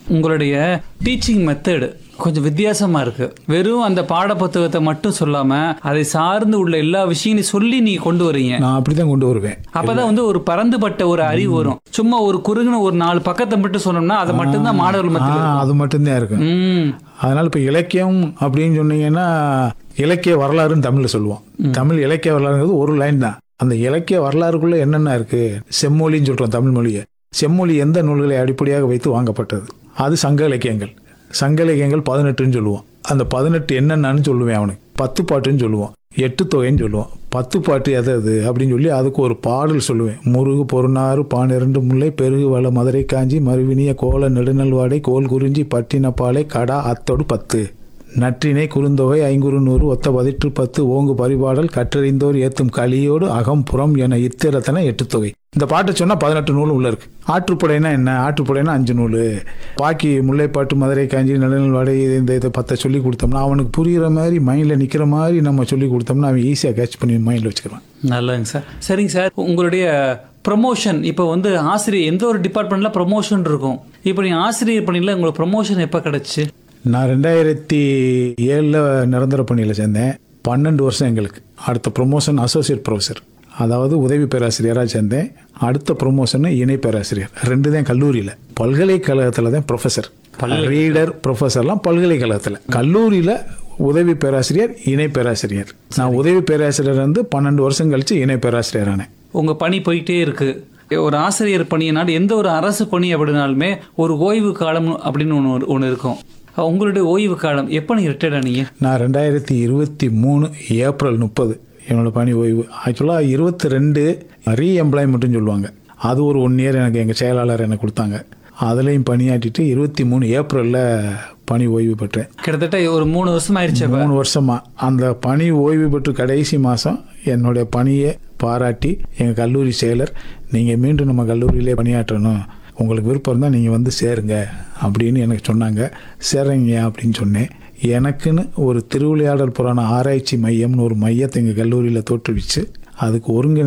உங்களுடைய teaching method கொஞ்சம் வித்தியாசமா இருக்கு வெறும் அந்த பாட புத்தகத்தை மட்டும் சொல்லாம அதை சார்ந்து உள்ள எல்லா விஷயங்களையும் சொல்லி நீங்க கொண்டு வரீங்க நான் அப்படிதான் கொண்டு வருவேன் அப்பதான் வந்து ஒரு பறந்துபட்ட ஒரு அறிவு வரும் சும்மா ஒரு குறுகின ஒரு நாலு பக்கத்தை மட்டும் சொன்னோம்னா அதை மட்டும்தான் மாணவர்கள் ஆ, மத்தியில் அது மட்டும்தான் இருக்கும் ம் அதனால இப்போ இலக்கியம் அப்படின்னு சொன்னீங்கன்னா இலக்கிய வரலாறுன்னு தமிழில் சொல்லுவோம் தமிழ் இலக்கிய வரலாறுங்கிறது ஒரு லைன் தான் அந்த இலக்கிய வரலாறுக்குள்ள என்னென்ன இருக்கு செம்மொழின்னு சொல்றோம் தமிழ் மொழியை செம்மொழி எந்த நூல்களை அடிப்படையாக வைத்து வாங்கப்பட்டது அது சங்க இலக்கியங்கள் சங்க இலக்கியங்கள் பதினெட்டுன்னு சொல்லுவோம் அந்த பதினெட்டு என்னென்னு சொல்லுவேன் அவனுக்கு பத்து பாட்டுன்னு சொல்லுவோம் எட்டு தொகைன்னு சொல்லுவோம் பத்து பாட்டு எது அது அப்படின்னு சொல்லி அதுக்கு ஒரு பாடல் சொல்லுவேன் முருகு பொருநாறு பானிரண்டு முல்லை பெருகு வள மதுரை காஞ்சி மறுவினிய கோல நெடுநல்வாடை கோல் குறிஞ்சி பட்டினப்பாலை கடா அத்தோடு பத்து நற்றினை குறுந்தொகை ஐங்குறு நூறு ஒத்த பதிற்று பத்து ஓங்கு பரிபாடல் கற்றறிந்தோர் ஏத்தும் கலியோடு அகம் புறம் என இத்திரத்தன எட்டு தொகை இந்த பாட்டை சொன்னா பதினெட்டு நூல் உள்ள இருக்கு ஆற்றுப்படைனா என்ன ஆற்றுப்படைனா அஞ்சு நூல் பாக்கி முல்லைப்பாட்டு மதுரை காஞ்சி நடுநல்வாடை இந்த இதை பத்தை சொல்லி கொடுத்தோம்னா அவனுக்கு புரியுற மாதிரி மைண்டில் நிற்கிற மாதிரி நம்ம சொல்லி கொடுத்தோம்னா அவன் ஈஸியாக கேட்ச் பண்ணி மைண்டில் வச்சுக்கிறான் நல்லதுங்க சார் சரிங்க சார் உங்களுடைய ப்ரமோஷன் இப்போ வந்து ஆசிரியர் எந்த ஒரு டிபார்ட்மெண்ட்ல ப்ரமோஷன் இருக்கும் இப்போ நீங்க ஆசிரியர் பணியில் உங்களுக்கு ப்ரமோஷன் எப்போ கிடைச்சு நான் ரெண்டாயிரத்தி ஏழில் நிரந்தர பணியில் சேர்ந்தேன் பன்னெண்டு வருஷம் எங்களுக்கு அடுத்த ப்ரொமோஷன் அசோசியேட் ப்ரொஃபஸர் அதாவது உதவி பேராசிரியராக சேர்ந்தேன் அடுத்த ப்ரொமோஷன் இணை பேராசிரியர் ரெண்டு தான் கல்லூரியில் பல்கலைக்கழகத்தில் தான் ப்ரொஃபஸர் ரீடர் ப்ரொஃபஸர்லாம் பல்கலைக்கழகத்தில் கல்லூரியில் உதவி பேராசிரியர் இணை பேராசிரியர் நான் உதவி பேராசிரியர் வந்து பன்னெண்டு வருஷம் கழிச்சு இணை பேராசிரியர் ஆனேன் உங்க பணி போயிட்டே இருக்கு ஒரு ஆசிரியர் பணியினால் எந்த ஒரு அரசு பணி அப்படின்னாலுமே ஒரு ஓய்வு காலம் அப்படின்னு ஒன்று ஒன்று இருக்கும் உங்களுடைய ஓய்வு காலம் எப்போ நீங்க ரிட்டையர்ட் ஆனீங்க நான் ரெண்டாயிரத்தி இருபத்தி மூணு ஏப்ரல் முப்பது என்னோட பணி ஓய்வு ஆக்சுவலாக இருபத்தி ரெண்டு ரீஎம்ப்ளாய்மெண்ட்னு சொல்லுவாங்க அது ஒரு ஒன் இயர் எனக்கு எங்கள் செயலாளர் எனக்கு கொடுத்தாங்க அதுலேயும் பணியாற்றிட்டு இருபத்தி மூணு ஏப்ரலில் பணி ஓய்வு பெற்றேன் கிட்டத்தட்ட ஒரு மூணு வருஷம் ஆயிடுச்சு அப்ப. மூணு வருஷமா அந்த பணி ஓய்வு பெற்று கடைசி மாதம் என்னுடைய பணியை பாராட்டி எங்கள் கல்லூரி செயலர் நீங்கள் மீண்டும் நம்ம கல்லூரியிலே பணியாற்றணும் உங்களுக்கு விருப்பம் இருந்தால் நீங்கள் வந்து சேருங்க அப்படின்னு எனக்கு சொன்னாங்க சேருங்க அப்படின்னு சொன்னேன் எனக்குன்னு ஒரு திருவிளையாடல் புராண ஆராய்ச்சி மையம்னு ஒரு மையத்தை எங்கள் கல்லூரியில் தோற்றுவிச்சு அதுக்கு ஒருங்கிணை